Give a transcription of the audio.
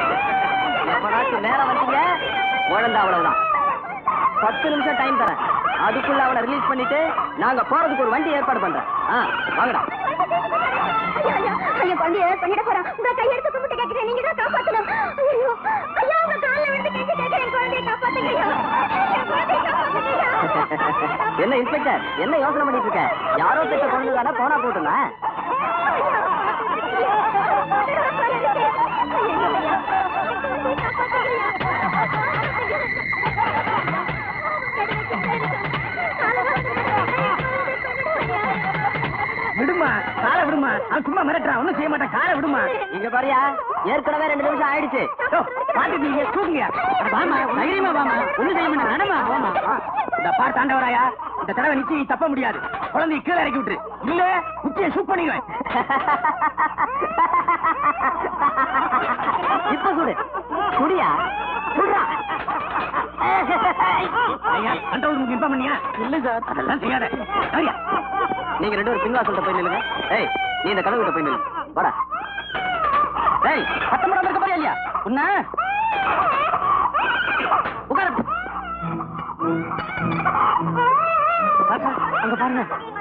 எப்படாச்சும் நேரம் வந்தீங்க குழந்தை அவ்வளவுதான் பத்து நிமிஷம் டைம் தரேன் அதுக்குள்ள அவனை ரிலீஸ் பண்ணிட்டு நாங்க போறதுக்கு ஒரு வண்டி ஏற்பாடு பண்றேன் ஆ வாங்கடா ஐயா, ஐயா, குழந்தைய பண்ணிட போறான். உங்க கையெடுத்து கும்பிட்டு கேட்கிறேன். நீங்க தான் காப்பாத்தணும். ஐயோ, ஐயா, உங்க கால்ல விழுந்து கெஞ்சி கேட்கிறேன். குழந்தைய காப்பாத்துங்க ஐயா. என் குழந்தைய காப்பாத்துங்க ஐயா. என்ன இன்ஸ்பெக்டர் என்ன யோசனை பண்ணிட்டு இருக்க யாரோ பெற்ற குழந்தை தானே போனா போட்டுனா விடுமா காலை விடுமா அவன் சும்மா மிரட்டுறான் ஒண்ணும் செய்ய மாட்டான் காலை விடுமா இங்க பாரியா ஏற்கனவே ரெண்டு நிமிஷம் ஆயிடுச்சு யோ, பாத்துட்டு நீங்க தூக்குங்க வாமா தைரியமா வாமா ஒண்ணும் செய்ய மாட்டேன் நடமா வாமா இந்த பார் தாண்டவராயா இந்த தடவை நிச்சயம் நீ தப்ப முடியாது குழந்தைய கீழே இறக்கி விட்டுரு இல்ல குச்சியை சூப் பண்ணிக்குவேன் இப்ப சுடு குடியா சுடுறா ஐயா கண்ட்ரோல் ரூமுக்கு இன்ஃபார்ம் பண்ணியா இல்ல சார் அதெல்லாம் செய்யாத சரியா நீங்க ரெண்டு பேரும் பின்வா சொல்லிட்டு போய் நில்லுங்க ஏய் நீ இந்த கதவு கிட்ட போய் நில்லு வாடா ஏய் பத்தம் படம் இருக்க போறியா இல்லையா உன்ன உட்கார அங்க பாருங்க